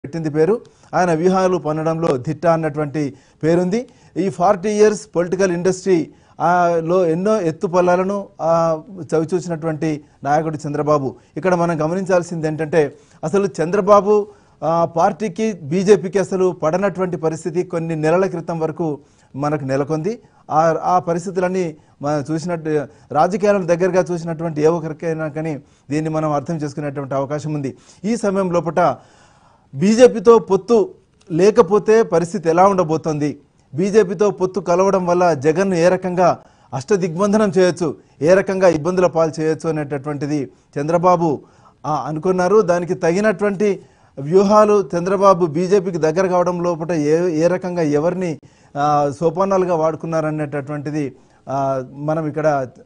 పెట్టింది పేరు ఆయన వ్యూహాలు పన్నడంలో దిట్ట అన్నటువంటి పేరుంది ఈ ఫార్టీ ఇయర్స్ పొలిటికల్ ఇండస్ట్రీ ఆ, లో ఎన్నో ఎత్తుపల్లాలను ఆ, చవిచూసినటువంటి నాయకుడు చంద్రబాబు ఇక్కడ మనం గమనించాల్సింది ఏంటంటే అసలు చంద్రబాబు ఆ, పార్టీకి బీజేపీకి అసలు పడనటువంటి పరిస్థితి కొన్ని నెలల క్రితం వరకు మనకు నెలకొంది ఆ ఆ పరిస్థితులన్నీ మనం చూసినట్టు రాజకీయాలను దగ్గరగా చూసినటువంటి ఏ ఒక్కరికైనా కానీ దీన్ని మనం అర్థం చేసుకునేటువంటి అవకాశం ఉంది ఈ సమయం లోపల బీజేపీతో పొత్తు లేకపోతే పరిస్థితి ఎలా ఉండబోతోంది బీజేపీతో పొత్తు కలవడం వల్ల జగన్ను ఏ రకంగా అష్టదిగ్బంధనం చేయొచ్చు ఏ రకంగా ఇబ్బందుల పాలు చేయొచ్చు అనేటటువంటిది చంద్రబాబు ఆ, అనుకున్నారు దానికి తగినటువంటి వ్యూహాలు చంద్రబాబు బీజేపీకి దగ్గర కావడం లోపల ఏ ఏ రకంగా ఎవరిని ఆ, సోపానాలుగా వాడుకున్నారనేటటువంటిది ఆ, మనం ఇక్కడ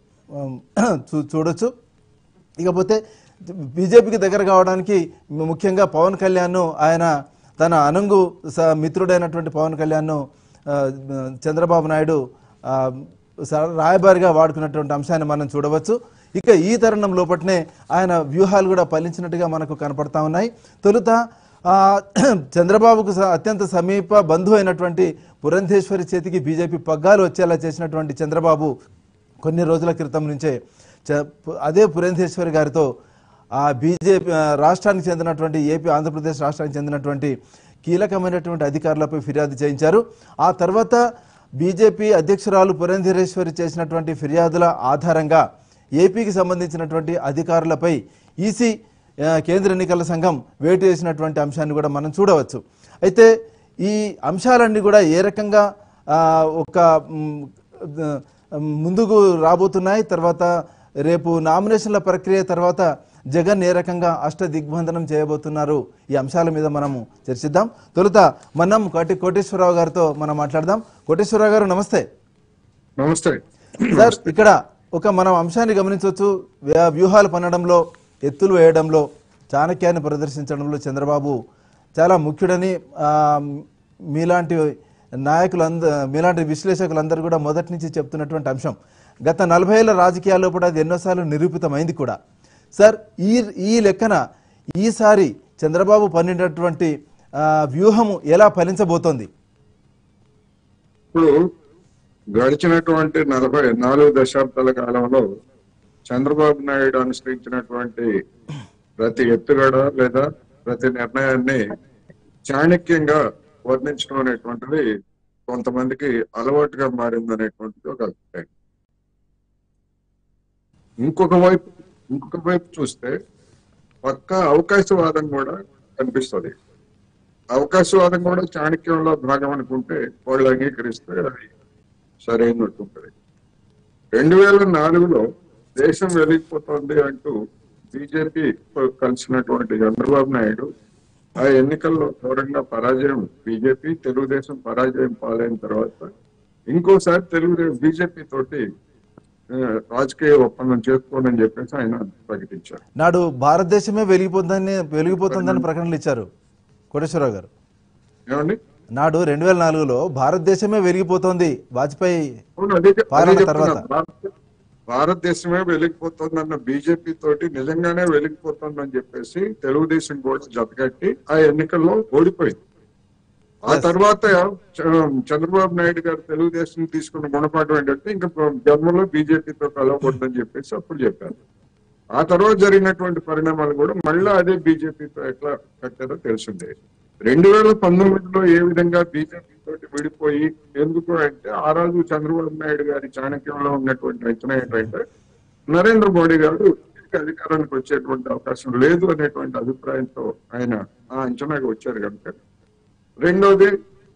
ఆ, చూ చూడొచ్చు ఇకపోతే బీజేపీకి దగ్గర కావడానికి ముఖ్యంగా పవన్ కళ్యాణ్ను ఆయన తన అనుంగు స- మిత్రుడైనటువంటి పవన్ కళ్యాణ్ను ఆ, చంద్రబాబు నాయుడు ఆ, స- రాయబారిగా వాడుకున్నటువంటి అంశాన్ని మనం చూడవచ్చు ఇక ఈ తరుణం లోపట్నే ఆయన వ్యూహాలు కూడా ఫలించినట్టుగా మనకు కనపడతా ఉన్నాయి తొలుత ఆ, చంద్రబాబుకు స- అత్యంత సమీప బంధువు అయినటువంటి పురంధేశ్వరి చేతికి బీజేపీ పగ్గాలు వచ్చేలా చేసినటువంటి చంద్రబాబు కొన్ని రోజుల క్రితం నుంచే చ- పు- అదే పురేంద్రేశ్వరి గారితో ఆ బీజేపీ ఆ, రాష్ట్రానికి చెందినటువంటి ఏపీ ఆంధ్రప్రదేశ్ రాష్ట్రానికి చెందినటువంటి కీలకమైనటువంటి అధికారులపై ఫిర్యాదు చేయించారు ఆ తర్వాత బీజేపీ అధ్యక్షురాలు పురంధరేశ్వరి చేసినటువంటి ఫిర్యాదుల ఆధారంగా ఏపీకి సంబంధించినటువంటి అధికారులపై ఈసీ ఆ, కేంద్ర ఎన్నికల సంఘం వేటు వేసినటువంటి అంశాన్ని కూడా మనం చూడవచ్చు అయితే ఈ అంశాలన్నీ కూడా ఏ రకంగా ఆ, ఒక మ్, ఆ, ముందుకు రాబోతున్నాయి తర్వాత రేపు నామినేషన్ల ప్రక్రియ తర్వాత జగన్ ఏ రకంగా అష్ట దిగ్బంధనం చేయబోతున్నారు ఈ అంశాల మీద మనము చర్చిద్దాం తొలుత మనం కోటి కోటేశ్వరరావు గారితో మనం మాట్లాడదాం కోటేశ్వరరావు గారు నమస్తే నమస్తే సార్ ఇక్కడ ఒక మనం అంశాన్ని గమనించవచ్చు వ్య- వ్యూహాలు పన్నడంలో ఎత్తులు వేయడంలో చాణక్యాన్ని ప్రదర్శించడంలో చంద్రబాబు చాలా ముఖ్యుడని ఆ, మీలాంటి నాయకులంద మీలాంటి విశ్లేషకులందరూ కూడా మొదటి నుంచి చెప్తున్నటువంటి అంశం గత నలభై ఏళ్ళ రాజకీయాల్లో కూడా అది ఎన్నోసార్లు నిరూపితమైంది కూడా సార్ ఈ ఈ లెక్కన ఈసారి చంద్రబాబు పన్నినటువంటి ఆ, వ్యూహము ఎలా ఫలించబోతోంది ఇప్పుడు గడిచినటువంటి నలభై నాలుగు దశాబ్దాల కాలంలో చంద్రబాబు నాయుడు అనుసరించినటువంటి ప్రతి ఎత్తుగడ లేదా ప్రతి నిర్ణయాన్ని చాణక్యంగా వర్ణించడం అనేటువంటిది కొంతమందికి అలవాటుగా మారింది అనేటువంటిది ఒక అభిప్రాయం ఇంకొక వైపు ఇంకొక వైపు చూస్తే పక్క అవకాశవాదం కూడా కనిపిస్తుంది అవకాశవాదం కూడా చాణక్యంలో భాగం అనుకుంటే వాళ్ళు అంగీకరిస్తే అది సరైనట్టు ఉంటుంది రెండు వేల నాలుగులో దేశం వెలిగిపోతుంది అంటూ బీజేపీ కలిసినటువంటి చంద్రబాబు నాయుడు ఆ ఎన్నికల్లో ఘోరంగా పరాజయం బీజేపీ తెలుగుదేశం పరాజయం పాలైన తర్వాత ఇంకోసారి తెలుగుదేశం బీజేపీ తోటి ఆ, రాజకీయ ఒప్పందం చేసుకోనని చెప్పేసి ఆయన ప్రకటించారు నాడు భారతదేశమే వెలిగిపోతుందని వెలిగిపోతుందని ప్రకటనలు ఇచ్చారు కోటేశ్వరరావు గారు ఏమండి నాడు రెండు వేల నాలుగులో భారతదేశమే వెలిగిపోతోంది వాజ్పేయి అవును, అదే చెప్- పాలన అదే చెప్తున్నా. తర్వాత. భారత- భారతదేశమే వెలిగిపోతుందన్న బీజేపీ తోటి నిజంగానే వెలిగిపోతుందని చెప్పేసి తెలుగుదేశం కూడా జతకట్టి ఆ ఎన్నికల్లో ఓడిపోయింది ఆ Yes. తర్వాత చ- చంద్రబాబు నాయుడు గారు తెలుగుదేశం తీసుకున్న గుణపాఠం ఏంటంటే ఇంకా జన్మలో బీజేపీతో కలవకూడదని చెప్పేసి అప్పుడు చెప్పారు ఆ తర్వాత జరిగినటువంటి పరిణామాలు కూడా మళ్ళా అదే బీజేపీతో ఎట్లా కట్టారో తెలిసిందే రెండు వేల పంతొమ్మిదిలో ఏ విధంగా బీజేపీ తోటి విడిపోయి ఎందుకు అంటే ఆ రోజు చంద్రబాబు నాయుడు గారి చాణక్యంలో ఉన్నటువంటి అంచనా ఏంటంటే నరేంద్ర మోడీ గారు తిరిగి అధికారానికి వచ్చేటువంటి అవకాశం లేదు అనేటువంటి అభిప్రాయంతో ఆయన ఆ అంచనాకి వచ్చారు కనుక రెండోది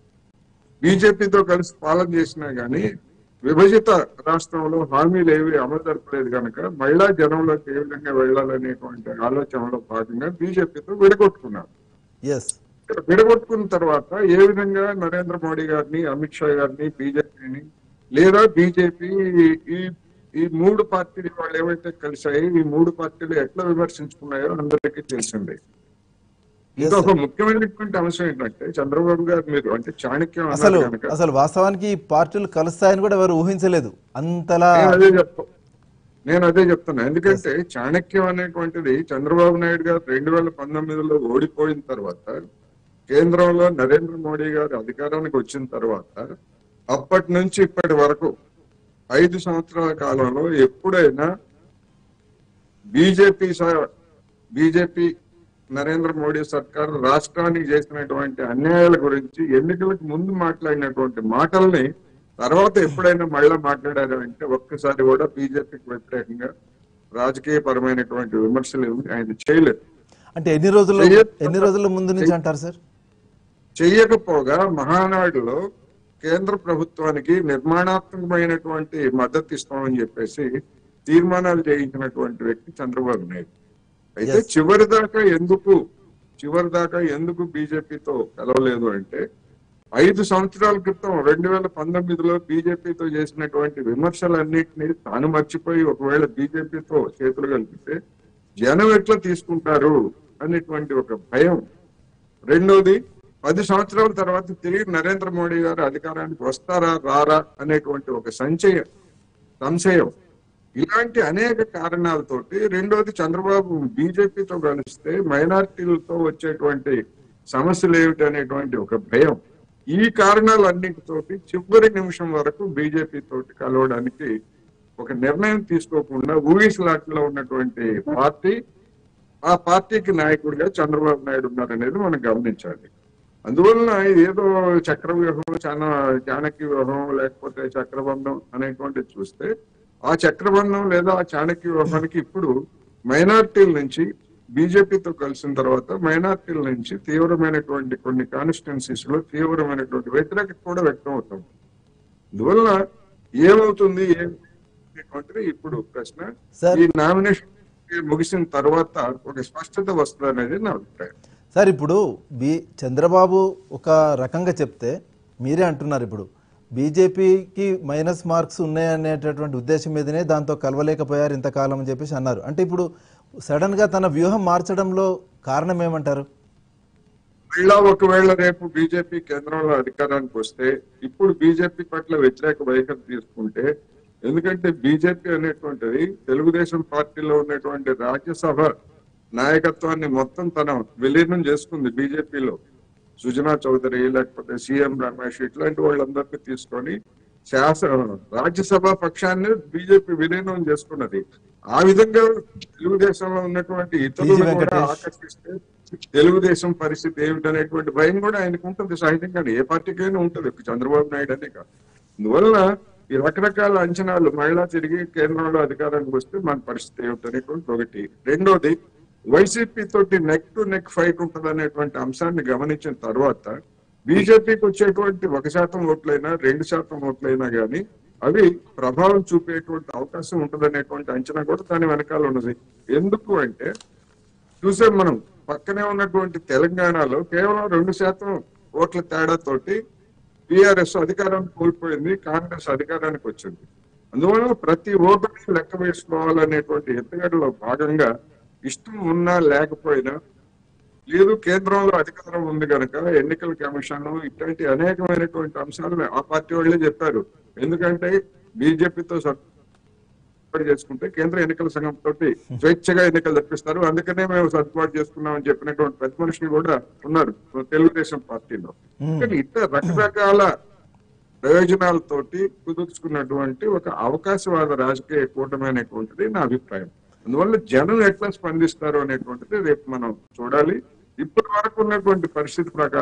బీజేపీతో కలిసి పాలన చేసినా గానీ విభజిత రాష్ట్రంలో హామీలు ఏవి అమలు జరపలేదు కనుక మహిళా జనంలోకి ఏ విధంగా వెళ్ళాలనేటువంటి ఆలోచనలో భాగంగా బీజేపీతో విడగొట్టుకున్నారు ఎస్ ఇక్కడ విడగొట్టుకున్న తర్వాత ఏ విధంగా నరేంద్ర మోడీ గారిని అమిత్ షా గారిని బీజేపీని లేదా బీజేపీ ఈ ఈ మూడు పార్టీలు వాళ్ళు ఏవైతే కలిసాయి ఈ మూడు పార్టీలు ఎట్లా విమర్శించుకున్నాయో అందరికీ తెలిసిందే ఇంకా ఒక ముఖ్యమైనటువంటి అంశం ఏంటంటే చంద్రబాబు గారు మీరు అంటే చాణక్యం అసలు అన్నారు కనుక అసలు వాస్తవానికి ఈ పార్టీలు కలుస్తాయని కూడా ఎవరు ఊహించలేదు అంతలా నేను అదే చెప్తా నేను అదే చెప్తున్నా ఎందుకంటే చాణక్యం అనేటువంటిది చంద్రబాబు నాయుడు గారు రెండు వేల పంతొమ్మిదిలో ఓడిపోయిన తర్వాత కేంద్రంలో నరేంద్ర మోడీ గారు అధికారానికి వచ్చిన తర్వాత అప్పటి నుంచి ఇప్పటి వరకు ఐదు సంవత్సరాల కాలంలో ఎప్పుడైనా బీజేపీ బీజేపీ నరేంద్ర మోడీ సర్కార్ రాష్ట్రానికి చేసినటువంటి అన్యాయాల గురించి ఎన్నికలకు ముందు మాట్లాడినటువంటి మాటల్ని తర్వాత ఎప్పుడైనా మళ్ళా మాట్లాడారు అంటే ఒక్కసారి కూడా బీజేపీకి వ్యతిరేకంగా రాజకీయ పరమైనటువంటి విమర్శలు ఏమీ ఆయన చేయలేదు అంటే ఎన్ని రోజులు చెయ్యొచ్చు. ఎన్ని రోజుల ముందు నుంచి అంటారు సార్ చెయ్యకపోగా మహానాడులో కేంద్ర ప్రభుత్వానికి నిర్మాణాత్మకమైనటువంటి మద్దతు ఇస్తామని చెప్పేసి తీర్మానాలు చేయించినటువంటి వ్యక్తి చంద్రబాబు నాయుడు అయితే Yes. చివరి దాకా ఎందుకు చివరి దాకా ఎందుకు బీజేపీతో కలవలేదు అంటే ఐదు సంవత్సరాల క్రితం రెండు వేల పంతొమ్మిదిలో బీజేపీతో చేసినటువంటి విమర్శలన్నింటినీ తాను మర్చిపోయి ఒకవేళ బీజేపీతో చేతులు కలిపితే జనం ఎట్లా తీసుకుంటారు అనేటువంటి ఒక భయం రెండోది పది సంవత్సరాల తర్వాత తిరిగి నరేంద్ర మోడీ గారు అధికారానికి వస్తారా రారా అనేటువంటి ఒక సంశయ సంశయం ఇలాంటి అనేక కారణాలతోటి రెండోది చంద్రబాబు బీజేపీతో కలిస్తే మైనారిటీలతో వచ్చేటువంటి సమస్యలు ఏమిటి అనేటువంటి ఒక భయం ఈ కారణాలన్నిటితోటి చివరి నిమిషం వరకు బీజేపీ తోటి కలవడానికి ఒక నిర్ణయం తీసుకోకుండా ఊగిసలాట్లో ఉన్నటువంటి పార్టీ ఆ పార్టీకి నాయకుడిగా చంద్రబాబు నాయుడు ఉన్నారనేది మనం గమనించాలి అందువలన ఇది ఏదో చక్ర వ్యూహం చాలా చాణక్య వ్యూహం లేకపోతే చక్రబంధం అనేటువంటిది చూస్తే ఆ చక్రబంధం లేదా ఆ చాణక్య వ్యూహానికి ఇప్పుడు మైనార్టీల నుంచి బీజేపీతో కలిసిన తర్వాత మైనార్టీల నుంచి తీవ్రమైనటువంటి కొన్ని కాన్స్టిట్యున్సీస్ లో తీవ్రమైనటువంటి వ్యతిరేకత కూడా వ్యక్తం అవుతుంది అందువలన ఏమవుతుంది ఏమిటి ఇప్పుడు ప్రశ్న సార్ ఈ నామినేషన్ ముగిసిన తర్వాత ఒక స్పష్టత వస్తుంది అనేది నా అభిప్రాయం సార్ ఇప్పుడు బి చంద్రబాబు ఒక రకంగా చెప్తే మీరే అంటున్నారు ఇప్పుడు బీజేపీకి మైనస్ మార్క్స్ ఉన్నాయనేటటువంటి ఉద్దేశం మీదనే దాంతో కలవలేకపోయారు ఇంతకాలం అని చెప్పేసి అన్నారు అంటే ఇప్పుడు సడన్ గా తన వ్యూహం మార్చడంలో కారణం ఏమంటారు మళ్ళా ఒకవేళ రేపు బీజేపీ కేంద్రంలో అధికారానికి వస్తే ఇప్పుడు బీజేపీ పట్ల వ్యతిరేక వైఖరి తీసుకుంటే ఎందుకంటే బీజేపీ అనేటువంటిది తెలుగుదేశం పార్టీలో ఉన్నటువంటి రాజ్యసభ నాయకత్వాన్ని మొత్తం తన విలీనం చేసుకుంది బీజేపీలో సుజనా చౌదరి లేకపోతే సీఎం రమేష్ ఇట్లాంటి వాళ్ళందరినీ తీసుకొని శాసన రాజ్యసభ పక్షాన్ని బీజేపీ విలీనం చేసుకున్నది ఆ విధంగా తెలుగుదేశంలో ఉన్నటువంటి ఇతరులు టీజీ కూడా వెంకటేష్. ఆకర్షిస్తే తెలుగుదేశం పరిస్థితి ఏమిటనేటువంటి భయం కూడా ఆయనకు ఉంటుంది సహజంగా ఏ పార్టీకైనా ఉంటుంది చంద్రబాబు నాయుడు అనే కాదు అందువలన ఈ రకరకాల అంచనాలు మళ్ళా తిరిగి కేంద్రంలో అధికారానికి వస్తే మన పరిస్థితి ఏమిటనేటువంటి ఒకటి రెండోది వైసీపీ తోటి నెక్ టు నెక్ ఫైట్ ఉంటుంది అనేటువంటి అంశాన్ని గమనించిన తర్వాత బీజేపీకి వచ్చేటువంటి ఒక శాతం ఓట్లైనా రెండు శాతం ఓట్లైనా గానీ అవి ప్రభావం చూపేటువంటి అవకాశం ఉంటుందనేటువంటి అంచనా కూడా దాని వెనకాల ఉన్నది ఎందుకు అంటే చూసాం మనం పక్కనే ఉన్నటువంటి తెలంగాణలో కేవలం రెండు శాతం ఓట్ల తేడాతోటి టిఆర్ఎస్ అధికారం కోల్పోయింది కాంగ్రెస్ అధికారానికి వచ్చింది అందువల్ల ప్రతి ఓటుని లెక్క వేసుకోవాలనేటువంటి ఎత్తుగడలో భాగంగా ఇష్టం ఉన్నా లేకపోయినా లేదు కేంద్రంలో అధికారం ఉంది కనుక ఎన్నికల కమిషన్ ఇట్లాంటి అనేకమైనటువంటి అంశాలు ఆ పార్టీ వాళ్ళే చెప్పారు ఎందుకంటే బీజేపీతో సర్దుబాటు చేసుకుంటే కేంద్ర ఎన్నికల సంఘం తోటి స్వేచ్ఛగా ఎన్నికలు జరిపిస్తారు అందుకనే మేము సర్దుబాటు చేసుకున్నామని చెప్పినటువంటి ప్రతి మనిషిని కూడా ఉన్నారు తెలుగుదేశం పార్టీలో కానీ ఇట్లా రకరకాల ప్రయోజనాలతోటి కుదుర్చుకున్నటువంటి ఒక అవకాశవాద రాజకీయ కూటమి అనేటువంటిది నా అభిప్రాయం అందువల్ల జనం ఎట్లా స్పందిస్తారు అనేటువంటిది రేపు మనం చూడాలి ఇప్పటి వరకు ఉన్నటువంటి పరిస్థితి ప్రకారం